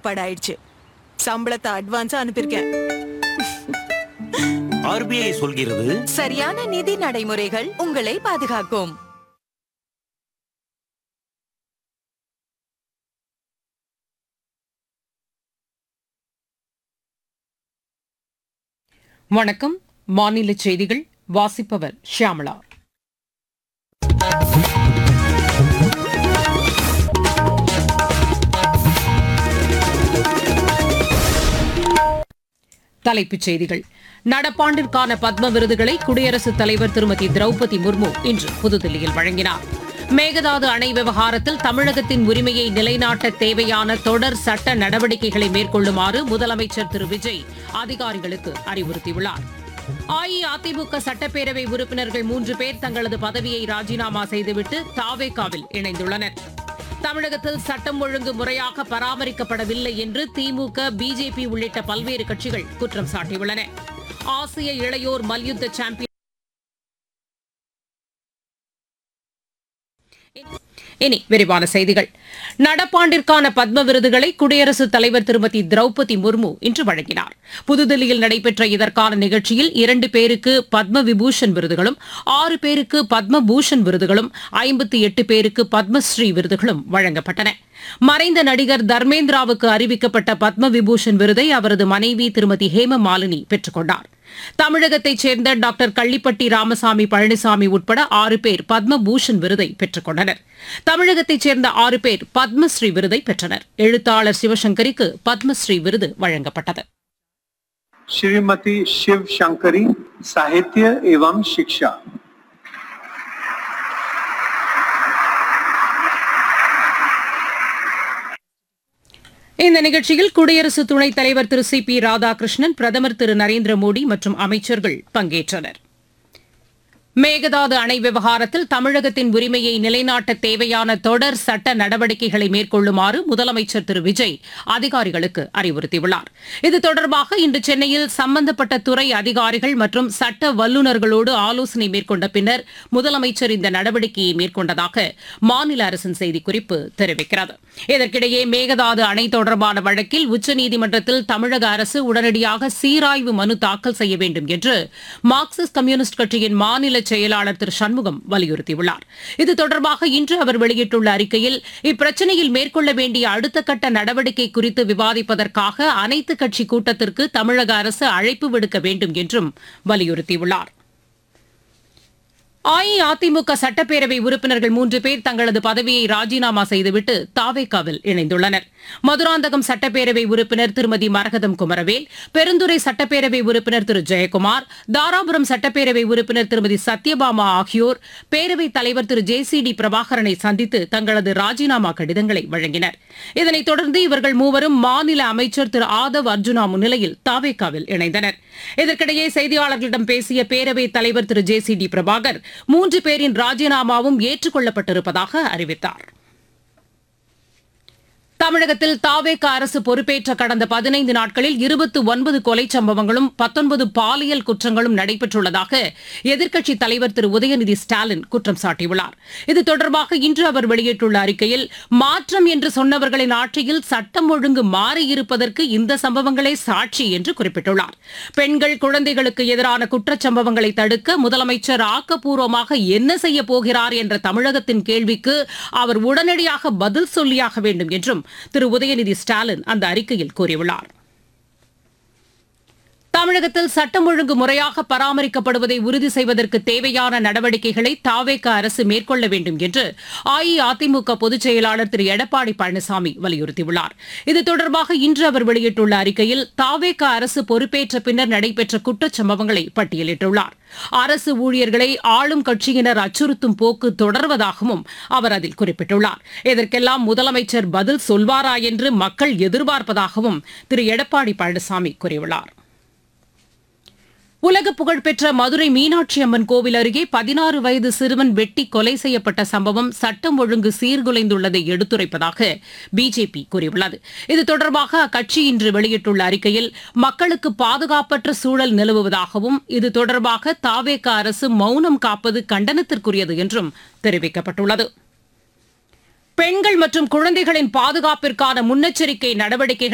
ஏற்பாடு ஆயிடுச்சு சம்பளத்தை அட்வான்ஸா அனுப்பியிருக்கேன் ஆர்பிஐ சொல்கிறது சரியான நிதி நடைமுறைகள் உங்களை பாதுகாக்கும் வணக்கம் மாநில செய்திகள் வாசிப்பவர் ஷியாமளா தலைப்புச் செய்திகள் நடப்பாண்டிற்கான பத்ம விருதுகளை குடியரசுத் தலைவர் திருமதி திரௌபதி முர்மு இன்று புதுதில்லியில் வழங்கினார் மேகதாது அணை விவகாரத்தில் தமிழகத்தின் உரிமையை நிலைநாட்ட தேவையான தொடர் சட்ட நடவடிக்கைகளை மேற்கொள்ளுமாறு முதலமைச்சர் திரு விஜய் அதிகாரிகளுக்கு அறிவுறுத்தியுள்ளார் அஇஅதிமுக சட்டப்பேரவை உறுப்பினர்கள் மூன்று பேர் தங்களது பதவியை ராஜினாமா செய்துவிட்டு தாவேகாவில் இணைந்துள்ளனர் தமிழகத்தில் சட்டம் ஒழுங்கு முறையாக பராமரிக்கப்படவில்லை என்று திமுக பிஜேபி உள்ளிட்ட பல்வேறு கட்சிகள் குற்றம் சாட்டியுள்ளன ஆசிய இளையோர் மல்யுத்த சாம்பியன் இனி விரிவான செய்திகள் நடப்பாண்டிற்கான பத்ம விருதுகளை குடியரசுத் தலைவர் திருமதி திரௌபதி முர்மு இன்று வழங்கினார் புதுதில்லியில் நடைபெற்ற இதற்கான நிகழ்ச்சியில் இரண்டு பேருக்கு பத்ம விபூஷன் விருதுகளும் ஆறு பேருக்கு பத்ம பூஷன் விருதுகளும் ஐம்பத்தி எட்டு பேருக்கு பத்மஸ்ரீ விருதுகளும் வழங்கப்பட்டன மறைந்த நடிகர் தர்மேந்திராவுக்கு அறிவிக்கப்பட்ட பத்ம விபூஷன் விருதை அவரது மனைவி திருமதி ஹேம மாலினி பெற்றுக் கொண்டார் தமிழகத்தைச் சேர்ந்த டாக்டர் கள்ளிப்பட்டி ராமசாமி பழனிசாமி உட்பட ஆறு பேர் பத்ம பூஷன் விருதை பெற்றுக் கொண்டனர் தமிழகத்தைச் சேர்ந்த ஆறு பேர் பத்மஸ்ரீ விருதை பெற்றனர் எழுத்தாளர் சிவசங்கரிக்கு பத்மஸ்ரீ விருது வழங்கப்பட்டது श्रीमती शिव शंकरी साहित्य एवं शिक्षा இந்த நிகழ்ச்சியில் குடியரசு துணைத் தலைவர் திரு சி பி ராதாகிருஷ்ணன் பிரதமர் திரு நரேந்திர மோடி மற்றும் அமைச்சர்கள் பங்கேற்றனர் மேகதாது அணை விவகாரத்தில் தமிழகத்தின் உரிமையை நிலைநாட்ட தேவையான தொடர் சட்ட நடவடிக்கைகளை மேற்கொள்ளுமாறு முதலமைச்சர் திரு விஜய் அதிகாரிகளுக்கு அறிவுறுத்தியுள்ளார் இது தொடர்பாக இன்று சென்னையில் சம்பந்தப்பட்ட துறை அதிகாரிகள் மற்றும் சட்ட வல்லுநர்களோடு ஆலோசனை மேற்கொண்ட பின்னர் முதலமைச்சர் இந்த நடவடிக்கையை மேற்கொண்டதாக மாநில அரசின் செய்திக்குறிப்பு தெரிவிக்கிறது இதற்கிடையே மேகதாது அணை தொடர்பான வழக்கில் உச்சநீதிமன்றத்தில் தமிழக அரசு உடனடியாக சீராய்வு மனு தாக்கல் செய்ய வேண்டும் என்று மார்க்சிஸ்ட் கம்யூனிஸ்ட் கட்சியின் மாநில செயலாளர் திரு சண்முகம் வலியுறுத்தியுள்ளார் இது தொடர்பாக இன்று அவர் வெளியிட்டுள்ள அறிக்கையில் இப்பிரச்சனையில் மேற்கொள்ள வேண்டிய அடுத்த கட்ட நடவடிக்கை குறித்து விவாதிப்பதற்காக அனைத்துக் கட்சி கூட்டத்திற்கு தமிழக அரசு அழைப்பு விடுக்க வேண்டும் என்றும் வலியுறுத்தியுள்ளார் அஇஅதிமுக சட்டப்பேரவை உறுப்பினர்கள் மூன்று பேர் தங்களது பதவியை ராஜினாமா செய்துவிட்டு தாவேக்காவில் இணைந்துள்ளனர் மதுராந்தகம் சட்டப்பேரவை உறுப்பினர் திருமதி மரகதம் குமரவேல் பெருந்துறை சட்டப்பேரவை உறுப்பினர் திரு ஜெயக்குமார் தாராபுரம் சட்டப்பேரவை உறுப்பினர் திருமதி சத்யபாமா ஆகியோர் பேரவைத் தலைவர் திரு ஜே சி டி பிரபாகரனை சந்தித்து தங்களது ராஜினாமா கடிதங்களை வழங்கினர் இதனைத் தொடர்ந்து இவர்கள் மூவரும் மாநில அமைச்சர் திரு ஆதவ் அர்ஜுனா முன்னிலையில் தாவேக்காவில் இணைந்தனர் இதற்கிடையே செய்தியாளர்களிடம் பேசிய பேரவைத் தலைவர் திரு ஜே சி டி பிரபாகர் மூன்று பேரின் ராஜினாமாவும் ஏற்றுக்கொள்ளப்பட்டிருப்பதாக அறிவித்தார் தமிழகத்தில் தாவேக அரசு பொறுப்பேற்ற கடந்த பதினைந்து நாட்களில் இருபத்து ஒன்பது கொலை சம்பவங்களும் பத்தொன்பது பாலியல் குற்றங்களும் நடைபெற்றுள்ளதாக எதிர்க்கட்சித் தலைவர் திரு உதயநிதி ஸ்டாலின் குற்றம் சாட்டியுள்ளார் இது தொடர்பாக இன்று அவர் வெளியிட்டுள்ள அறிக்கையில் மாற்றம் என்று சொன்னவர்களின் ஆட்சியில் சட்டம் ஒழுங்கு மாறியிருப்பதற்கு இந்த சம்பவங்களே சாட்சி என்று குறிப்பிட்டுள்ளார் பெண்கள் குழந்தைகளுக்கு எதிரான குற்றச்சம்பவங்களை தடுக்க முதலமைச்சர் ஆக்கப்பூர்வமாக என்ன செய்ய போகிறார் என்ற தமிழகத்தின் கேள்விக்கு அவர் உடனடியாக பதில் சொல்லியாக வேண்டும் என்றும் திரு உதயநிதி ஸ்டாலின் அந்த அறிக்கையில் கூறியுள்ளார் தமிழகத்தில் சட்டம் ஒழுங்கு முறையாக பராமரிக்கப்படுவதை உறுதி செய்வதற்கு தேவையான நடவடிக்கைகளை தாவேக அரசு மேற்கொள்ள வேண்டும் என்று அஇஅதிமுக பொதுச் செயலாளர் திரு எடப்பாடி பழனிசாமி வலியுறுத்தியுள்ளார் இது தொடர்பாக இன்று அவர் வெளியிட்டுள்ள அறிக்கையில் தாவேக அரசு பொறுப்பேற்ற பின்னர் நடைபெற்ற குற்றச்சம்பவங்களை பட்டியலிட்டுள்ளார் அரசு ஊழியர்களை ஆளும் கட்சியினர் அச்சுறுத்தும் போக்கு தொடர்வதாகவும் அவர் அதில் குறிப்பிட்டுள்ளார் இதற்கெல்லாம் முதலமைச்சர் பதில் சொல்வாரா என்று மக்கள் எதிர்பார்ப்பதாகவும் திரு எடப்பாடி பழனிசாமி கூறியுள்ளார் உலக புகழ்பெற்ற மதுரை மீனாட்சி அம்மன் கோவில் அருகே பதினாறு வயது சிறுவன் வெட்டி கொலை செய்யப்பட்ட சம்பவம் சட்டம் ஒழுங்கு சீர்குலைந்துள்ளதை எடுத்துரைப்பதாக பிஜேபி கூறியுள்ளது இது தொடர்பாக அக்கட்சி இன்று வெளியிட்டுள்ள அறிக்கையில் மக்களுக்கு பாதுகாப்பற்ற சூழல் நிலவுவதாகவும் இது தொடர்பாக தாவேக அரசு மௌனம் காப்பது கண்டனத்திற்குரியது என்றும் தெரிவிக்கப்பட்டுள்ளது பெண்கள் மற்றும் குழந்தைகளின் பாதுகாப்பிற்கான முன்னெச்சரிக்கை நடவடிக்கைகள்